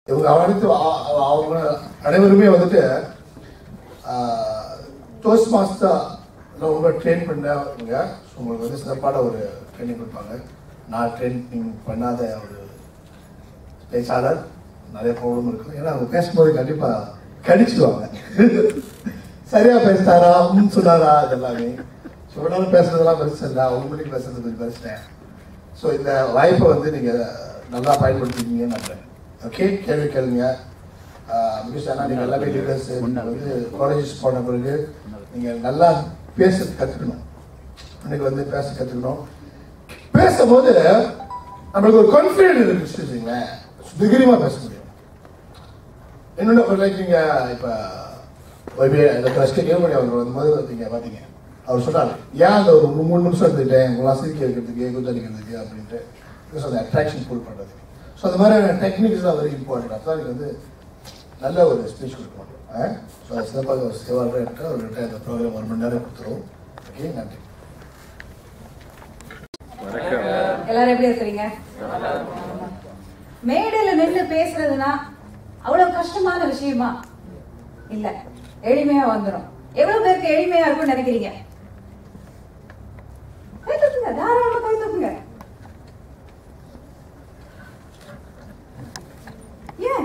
இவங்க அனைத்து அ- அ- அவங்க அனைவருமே வந்துட்டு டோஸ்ட் மாஸ்டர் ரொம்ப ட்ரெயின் பண்ணவங்க ஸோ உங்களுக்கு வந்து சிறப்பான ஒரு ட்ரைனிங் கொடுப்பாங்க நான் ட்ரைனிங் பண்ணாத ஒரு பேச்சாளர் நிறைய ப்ராப்ளம் இருக்கும் ஏன்னா அவங்க பேசும்போது கண்டிப்பாக கடிச்சிடுவாங்க சரியா பேசிட்டாரா ம் சொன்னாரா இதெல்லாமே ஸோ நேரம் பேசுறதெல்லாம் பெருசு இல்லை அவங்க மணிக்கு பேசுறது கொஞ்சம் பெருசுட்டேன் ஸோ இந்த வாய்ப்பை வந்து நீங்கள் நல்லா பயன்படுத்திக்கிங்கன்னு நம்புறேன் ஓகே கேள்வி கேளுங்க பிகாஸ் ஏன்னா நீங்கள் எல்லாமே லீடர்ஸ் வந்து காலேஜஸ் போன பிறகு நீங்கள் நல்லா பேச கற்றுக்கணும் இன்னைக்கு வந்து பேச கற்றுக்கணும் பேசும்போது நம்மளுக்கு ஒரு கான்ஃபிடென்ட் இருக்கு வச்சுக்கோங்களேன் தைரியமாக பேச முடியும் இன்னொன்று ஒரு லைக் நீங்கள் இப்போ இந்த ட்ரஸ்ட்டு கேள்வி அவர் வரும்போது நீங்கள் பார்த்தீங்க அவர் சொன்னார் ஏன் அந்த ஒரு மூணு மூணு நிமிஷம் இருந்துட்டேன் உங்களாம் சிரிக்க வைக்கிறதுக்கு குத்தடிக்கிறதுக்கு அப்படின்ட்டு பிகாஸ் அந்த அட்ராக்ஷன் ஃபுல் பண்ணுறதுக்கு ஸோ அந்த மாதிரி டெக்னிக்ஸ் தான் வெரி இம்பார்ட்டன்ட் அப்போ எனக்கு வந்து நல்ல ஒரு ஸ்பீச் கொடுக்க மாட்டோம் ஸோ அது சிறப்பாக ஒரு சேவாளராக எடுத்து அவர்கிட்ட இந்த ப்ரோக்ராம் ஒரு மணி நேரம் கொடுத்துருவோம் ஓகே நன்றி எல்லாரும் எப்படி இருக்கிறீங்க மேடையில நின்று பேசுறதுனா அவ்வளவு கஷ்டமான விஷயமா இல்ல எளிமையா வந்துடும் எவ்வளவு பேருக்கு எளிமையா இருக்கும்னு நினைக்கிறீங்க கை தூக்குங்க தாராளமா கை தூக்குங்க ஏன்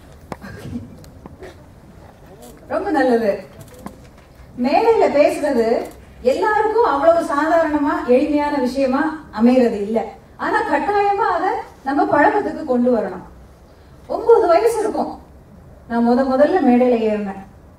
ரொம்ப நல்லது மேடையில பேசுறது எல்லாருக்கும் அவ்வளவு சாதாரணமா எளிமையான விஷயமா அமைகிறது இல்ல ஆனா கட்டாயமா அதை நம்ம பழக்கத்துக்கு கொண்டு வரணும் ஒன்பது வயசு இருக்கும் நான் முத முதல்ல மேடையில ஏறினேன்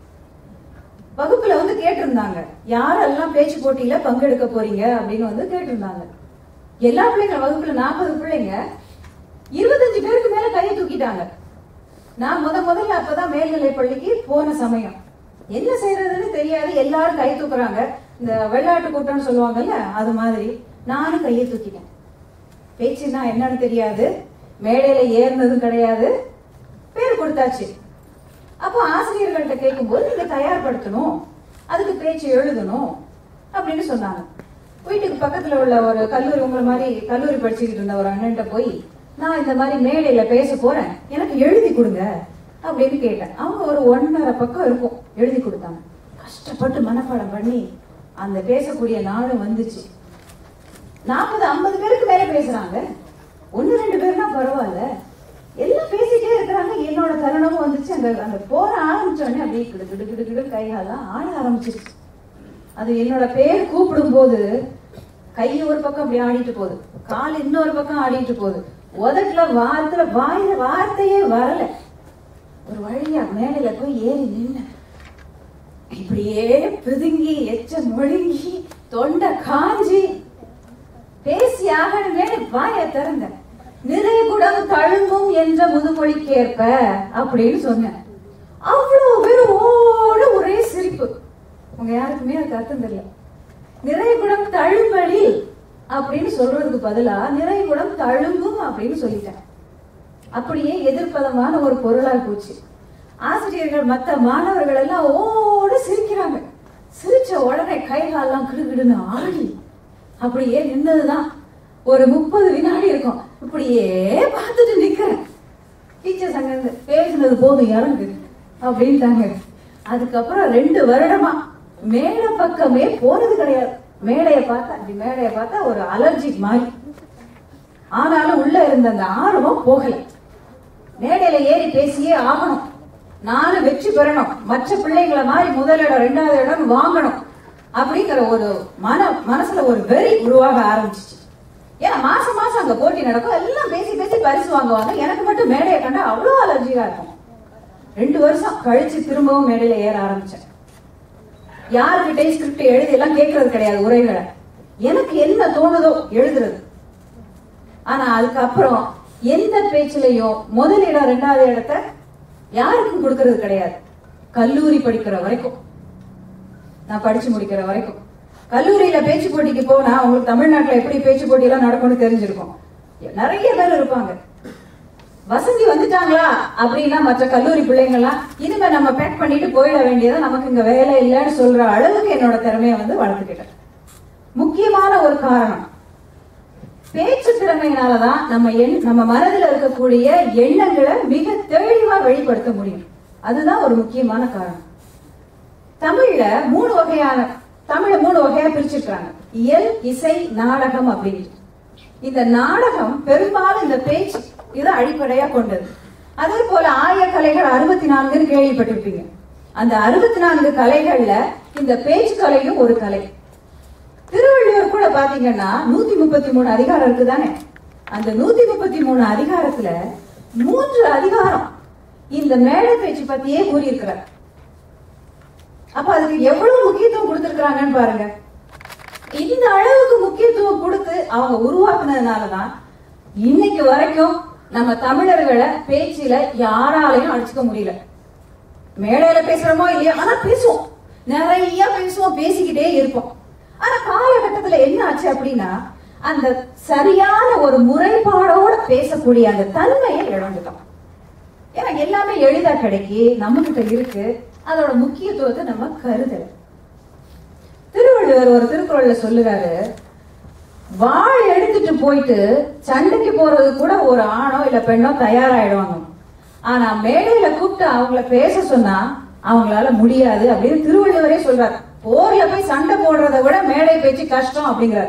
வகுப்புல வந்து கேட்டிருந்தாங்க யாரெல்லாம் பேச்சு போட்டியில பங்கெடுக்க போறீங்க அப்படின்னு வந்து கேட்டிருந்தாங்க எல்லா பிள்ளைங்க வகுப்புல நாற்பது பிள்ளைங்க இருபத்தஞ்சு பேருக்கு மேல கையை தூக்கிட்டாங்க நான் முத முதல்ல அப்பதான் மேல்நிலை பள்ளிக்கு போன சமயம் என்ன செய்யறதுன்னு தெரியாது எல்லாரும் கை தூக்குறாங்க இந்த வெள்ளாட்டு கூட்டம்னு சொல்லுவாங்கல்ல அது மாதிரி நானும் கையை தூக்கிட்டேன் பேச்சுன்னா என்னன்னு தெரியாது மேடையில ஏறினதும் கிடையாது பேர் கொடுத்தாச்சு அப்போ ஆசிரியர்கள்ட்ட கேட்கும்போது நீங்க தயார்படுத்தணும் அதுக்கு பேச்சு எழுதணும் அப்படின்னு சொன்னாங்க வீட்டுக்கு பக்கத்துல உள்ள ஒரு கல்லூரி உங்களை மாதிரி கல்லூரி படிச்சுக்கிட்டு இருந்த ஒரு அண்ணன்ட்ட போய் நான் இந்த மாதிரி மேடையில பேச போறேன் எனக்கு எழுதி கொடுங்க அப்படின்னு கேட்டேன் அவங்க ஒரு ஒன்னரை பக்கம் இருக்கும் எழுதி கொடுத்தாங்க கஷ்டப்பட்டு மனப்பாடம் பண்ணி அந்த பேசக்கூடிய நாளும் வந்துச்சு நாற்பது ஐம்பது பேருக்கு மேல பேசுறாங்க ஒன்னு ரெண்டு பேர்னா பரவாயில்ல எல்லாம் பேசிட்டே இருக்கிறாங்க என்னோட தருணமும் வந்துச்சு அந்த அந்த போற ஆரம்பிச்ச உடனே அப்படியே கிடு கிடு கிடு கிடு கைகாலாம் ஆட ஆரம்பிச்சிருச்சு அது என்னோட பேர் கூப்பிடும் போது கை ஒரு பக்கம் அப்படி ஆடிட்டு போகுது கால் இன்னொரு பக்கம் ஆடிட்டு போகுது உதட்டுல வார்த்தையில வாயில வார்த்தையே வரல ஒரு வழியா மேடையில போய் ஏறி நின்ன இப்படியே பிதுங்கி எச்ச முழுங்கி தொண்டை காஞ்சி பேசி ஆகணுமே வாய திறந்த நிறை குடம் தழும்பும் என்ற முதுமொழிக்கேற்ப அப்படின்னு சொன்னேன் அவ்வளவு பேர் ஓட ஒரே சிரிப்பு உங்க யாருக்குமே அதுக்கு அர்த்தம் தெரியல நிறை குடம் தழும்படி அப்படின்னு சொல்றதுக்கு பதிலா நிறை குடம் தழும்பும் அப்படின்னு சொல்லிட்டேன் அப்படியே எதிர்ப்பதமான ஒரு பொருளா போச்சு ஆசிரியர்கள் மத்த மாணவர்கள் எல்லாம் ஓட சிரிக்கிறாங்க சிரிச்ச உடனே கை காலெல்லாம் கிடுகிடுன்னு ஆடி அப்படியே நின்னதுதான் ஒரு முப்பது வினாடி இருக்கும் இப்படியே பார்த்துட்டு நிக்கிறேன் டீச்சர்ஸ் அங்க இருந்து பேசினது போதும் இறங்கு அப்படின்ட்டாங்க அதுக்கப்புறம் ரெண்டு வருடமா மேடை பக்கமே போனது கிடையாது மேடையை பார்த்தா அப்படி மேடையை பார்த்தா ஒரு அலர்ஜிக் மாதிரி ஆனாலும் உள்ள இருந்த அந்த ஆர்வம் போகல மேடையில ஏறி பேசியே ஆகணும் நானும் வெற்றி பெறணும் மற்ற பிள்ளைங்களை மாதிரி முதலிடம் ரெண்டாவது இடம் வாங்கணும் அப்படிங்கிற ஒரு மன மனசுல ஒரு வெறி உருவாக ஆரம்பிச்சிச்சு ஏன்னா மாசம் மாசம் அங்க போட்டி நடக்கும் எல்லாம் பேசி பேசி பரிசு வாங்குவாங்க எனக்கு மட்டும் மேடையை கண்டா அவ்வளவு அலர்ஜியா இருக்கும் ரெண்டு வருஷம் கழிச்சு திரும்பவும் மேடையில ஏற ஆரம்பிச்சேன் யாருக்கிட்டையும் ஸ்கிரிப்ட் எழுதி எல்லாம் கேட்கறது கிடையாது உரைகளை எனக்கு என்ன தோணுதோ எழுதுறது ஆனா அதுக்கப்புறம் எந்த பேச்சிலையும் முதலிடம் ரெண்டாவது இடத்த யாருக்கும் கொடுக்கறது கிடையாது கல்லூரி படிக்கிற வரைக்கும் நான் படிச்சு முடிக்கிற வரைக்கும் கல்லூரியில பேச்சு போட்டிக்கு போனா உங்களுக்கு தமிழ்நாட்டுல எப்படி பேச்சு போட்டி எல்லாம் நடக்கும்னு தெரிஞ்சிருக்கும் நிறைய பேர் இருப்பாங்க வசந்தி வந்துட்டாங்களா அப்படின்னா மற்ற கல்லூரி பிள்ளைங்கலாம் இனிமே நம்ம பேக் பண்ணிட்டு போயிட வேண்டியதா நமக்கு இங்க வேலை இல்லைன்னு சொல்ற அளவுக்கு என்னோட திறமையை வந்து வளர்த்துக்கிட்டேன் முக்கியமான ஒரு காரணம் பேச்சு திறமையினாலதான் நம்ம எண் நம்ம மனதில் இருக்கக்கூடிய எண்ணங்களை மிக தெளிவா வெளிப்படுத்த முடியும் அதுதான் ஒரு முக்கியமான காரணம் தமிழ்ல மூணு வகையான தமிழ மூணு வகையா பிரிச்சிருக்காங்க இயல் இசை நாடகம் அப்படின்னு இந்த நாடகம் பெரும்பாலும் இந்த பேச்சு இதை அடிப்படையா கொண்டது அதே போல ஆய கலைகள் அறுபத்தி நான்குன்னு கேள்விப்பட்டிருப்பீங்க அந்த அறுபத்தி நான்கு கலைகள்ல இந்த பேச்சு கலையும் ஒரு கலை திருவள்ளுவர் கூட பாத்தீங்கன்னா நூத்தி முப்பத்தி மூணு அதிகாரம் இருக்குதானே அந்த நூத்தி முப்பத்தி மூணு அதிகாரத்துல மூன்று அதிகாரம் இந்த மேடை பேச்சு பத்தியே கூறியிருக்கிறார் அப்ப அதுக்கு எவ்வளவு முக்கியத்துவம் கொடுத்திருக்கிறாங்கன்னு பாருங்க இந்த அளவுக்கு முக்கியத்துவம் கொடுத்து அவங்க உருவாக்குனதுனாலதான் இன்னைக்கு வரைக்கும் நம்ம தமிழர்களை பேச்சில யாராலையும் அடிச்சுக்க முடியல மேடையில பேசுறோமோ இல்லையா ஆனா பேசுவோம் நிறைய பேசுவோம் பேசிக்கிட்டே இருப்போம் ஆனா காலகட்டத்துல என்ன ஆச்சு அப்படின்னா அந்த சரியான ஒரு முறைப்பாடோட பேசக்கூடிய அந்த தன்மையை இழந்துட்டோம் ஏன்னா எல்லாமே எளிதா கிடைக்கி நம்ம கிட்ட இருக்கு அதோட முக்கியத்துவத்தை நம்ம கருதல திருவள்ளுவர் ஒரு திருக்குறள்ல சொல்லுறாரு வாழ் எடுத்துட்டு போயிட்டு சண்டைக்கு போறது கூட ஒரு ஆணோ இல்ல பெண்ணோ தயாராயிடுவாங்க ஆனா மேடையில கூப்பிட்டு அவங்கள பேச சொன்னா அவங்களால முடியாது அப்படின்னு திருவள்ளுவரே சொல்றாரு போர்ல போய் சண்டை போடுறதை விட மேடை பேச்சு கஷ்டம் அப்படிங்கிறார்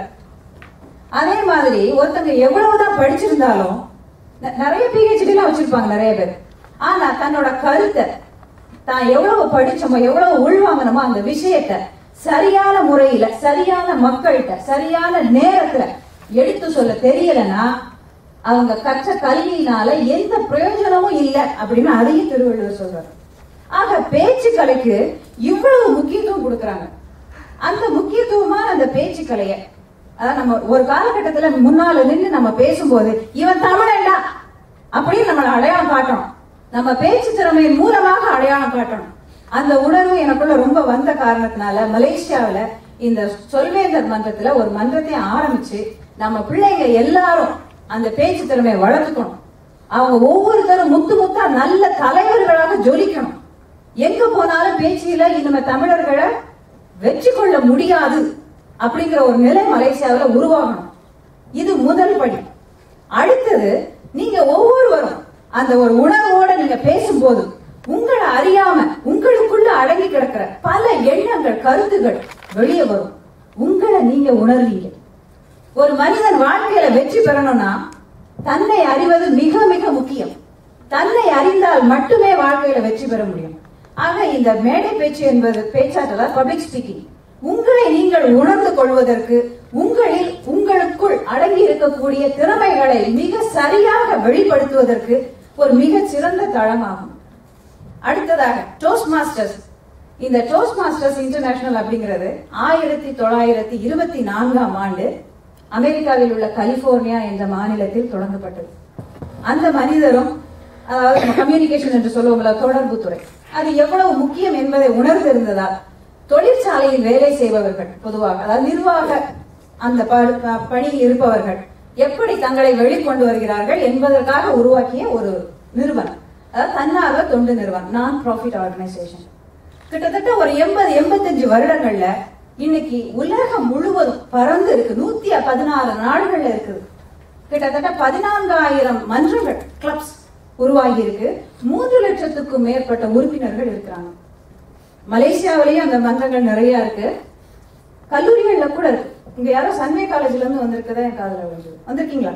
அதே மாதிரி ஒருத்தங்க எவ்வளவுதான் படிச்சிருந்தாலும் ந- நிறைய பிஹெச்டி எல்லாம் வச்சிருப்பாங்க நிறைய பேர் ஆனா தன்னோட கருத்தை தான் எவ்வளவு படிச்சோமோ எவ்வளவு உள்வாங்கணுமோ அந்த விஷயத்த சரியான முறையில சரியான மக்கள்கிட்ட சரியான நேரத்துல எடுத்து சொல்ல தெரியலன்னா அவங்க கற்ற கல்வியினால எந்த பிரயோஜனமும் இல்லை அப்படின்னு அதையும் திருவள்ளுவர் சொல்றாரு ஆக பேச்சு கலைக்கு இவ்வளவு முக்கியத்துவம் கொடுக்கறாங்க அந்த முக்கியத்துவமான அந்த பேச்சு கலைய அதாவது நம்ம ஒரு காலகட்டத்துல முன்னால நின்று நம்ம பேசும்போது இவன் தமிழன்டா அப்படின்னு நம்மள அடையாளம் காட்டணும் நம்ம பேச்சு திறமையின் மூலமாக அடையாளம் காட்டணும் அந்த உணர்வு எனக்குள்ள ரொம்ப வந்த காரணத்தினால மலேசியாவுல இந்த சொல்வேந்தர் மன்றத்துல ஒரு மன்றத்தை ஆரம்பிச்சு நம்ம பிள்ளைங்க எல்லாரும் அந்த பேச்சு திறமையை வளர்த்துக்கணும் அவங்க ஒவ்வொருத்தரும் முத்து முத்தா நல்ல தலைவர்களாக ஜொலிக்கணும் எங்க போனாலும் பேச்சில இனிமே தமிழர்களை வெற்றி கொள்ள முடியாது அப்படிங்கிற ஒரு நிலை மலேசியாவுல உருவாகணும் இது முதல் படி அடுத்தது நீங்க ஒவ்வொருவரும் அந்த ஒரு உணர்வோட நீங்க பேசும்போது உங்களை அறியாம உங்களுக்குள்ள அடங்கி கிடக்கிற பல எண்ணங்கள் கருத்துகள் வெளியே வரும் உங்களை நீங்க உணர்வீங்க ஒரு மனிதன் வாழ்க்கையில வெற்றி பெறணும்னா தன்னை அறிவது மிக மிக முக்கியம் தன்னை அறிந்தால் மட்டுமே வாழ்க்கையில வெற்றி பெற முடியும் ஆக இந்த மேடை பேச்சு என்பது பேச்சாற்றல பப்ளிக் ஸ்பீக்கிங் உங்களை நீங்கள் உணர்ந்து கொள்வதற்கு உங்களில் உங்களுக்குள் அடங்கி இருக்கக்கூடிய திறமைகளை மிக சரியாக வெளிப்படுத்துவதற்கு ஒரு மிக சிறந்த தளமாகும் அடுத்ததாக டோஸ்ட் மாஸ்டர்ஸ் இந்த டோஸ்ட் மாஸ்டர்ஸ் இன்டர்நேஷனல் அப்படிங்கிறது ஆயிரத்தி தொள்ளாயிரத்தி இருபத்தி நான்காம் ஆண்டு அமெரிக்காவில் உள்ள கலிபோர்னியா என்ற மாநிலத்தில் தொடங்கப்பட்டது அந்த மனிதரும் அதாவது கம்யூனிகேஷன் என்று சொல்லுவோம்ல தொடர்பு துறை அது எவ்வளவு முக்கியம் என்பதை உணர்ந்திருந்ததால் தொழிற்சாலையில் வேலை செய்பவர்கள் பொதுவாக அதாவது நிர்வாக அந்த ப- ப- பணியில் இருப்பவர்கள் எப்படி தங்களை வெளிக்கொண்டு வருகிறார்கள் என்பதற்காக உருவாக்கிய ஒரு நிறுவனம் அதாவது தன்னார்வ தொண்டு நிறுவனம் நான் ப்ராஃபிட் ஆர்கனைசேஷன் கிட்டத்தட்ட ஒரு எண்பது எண்பத்தஞ்சு வருடங்கள்ல இன்னைக்கு உலகம் முழுவதும் பறந்து இருக்கு நூத்தி பதினாறு நாடுகள்ல இருக்குது கிட்டத்தட்ட பதினான்காயிரம் மன்றங்கள் கிளப்ஸ் உருவாகி இருக்கு மூன்று லட்சத்துக்கும் மேற்பட்ட உறுப்பினர்கள் இருக்கிறாங்க மலேசியாவிலேயும் அந்த மன்றங்கள் நிறைய இருக்கு கல்லூரிகள்ல கூட இருக்கு இங்க யாரோ சன்வே காலேஜ்ல இருந்து வந்திருக்கதா என் காதுல விழுந்தது வந்திருக்கீங்களா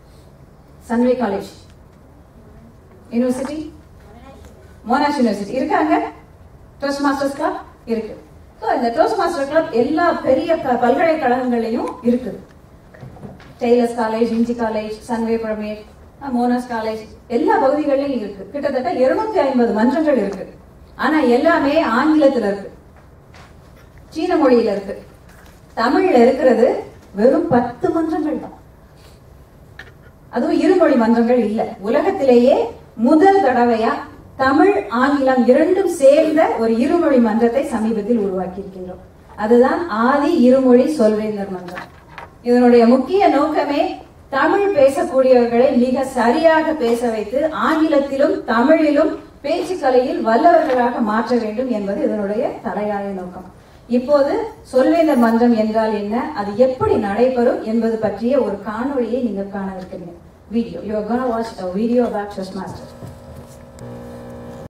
Sunway college university Monash university இருக்காங்க டோஸ்ட் மாஸ்டர்ஸ் கிளப் இருக்கு ஸோ இந்த டோஸ்ட் மாஸ்டர் கிளப் எல்லா பெரிய ப- பல்கலைக்கழகங்களையும் இருக்குது Taylor's college INTI college Sunway pyramid Monash college எல்லா பகுதிகளிலும் இருக்கு கிட்டத்தட்ட 250 ஐம்பது மன்றங்கள் இருக்கு ஆனா எல்லாமே ஆங்கிலத்துல இருக்கு சீன மொழியில இருக்கு தமிழ்ல இருக்கிறது வெறும் பத்து மன்றங்கள் தான் அதுவும் இருமொழி மன்றங்கள் இல்ல உலகத்திலேயே முதல் தடவையா தமிழ் ஆங்கிலம் இரண்டும் சேர்ந்த ஒரு இருமொழி மன்றத்தை சமீபத்தில் உருவாக்கி இருக்கின்றோம் அதுதான் ஆதி இருமொழி சொல்வேந்தர் மன்றம் இதனுடைய முக்கிய நோக்கமே தமிழ் பேசக்கூடியவர்களை மிக சரியாக பேச வைத்து ஆங்கிலத்திலும் தமிழிலும் பேச்சுக்கலையில் வல்லவர்களாக மாற்ற வேண்டும் என்பது இதனுடைய தலையாய நோக்கம் இப்போது சொல்வேந்தர் மன்றம் என்றால் என்ன அது எப்படி நடைபெறும் என்பது பற்றிய ஒரு காணொளியை நீங்கள் காண இருக்கிறீங்க video you are gonna watch a video about chess master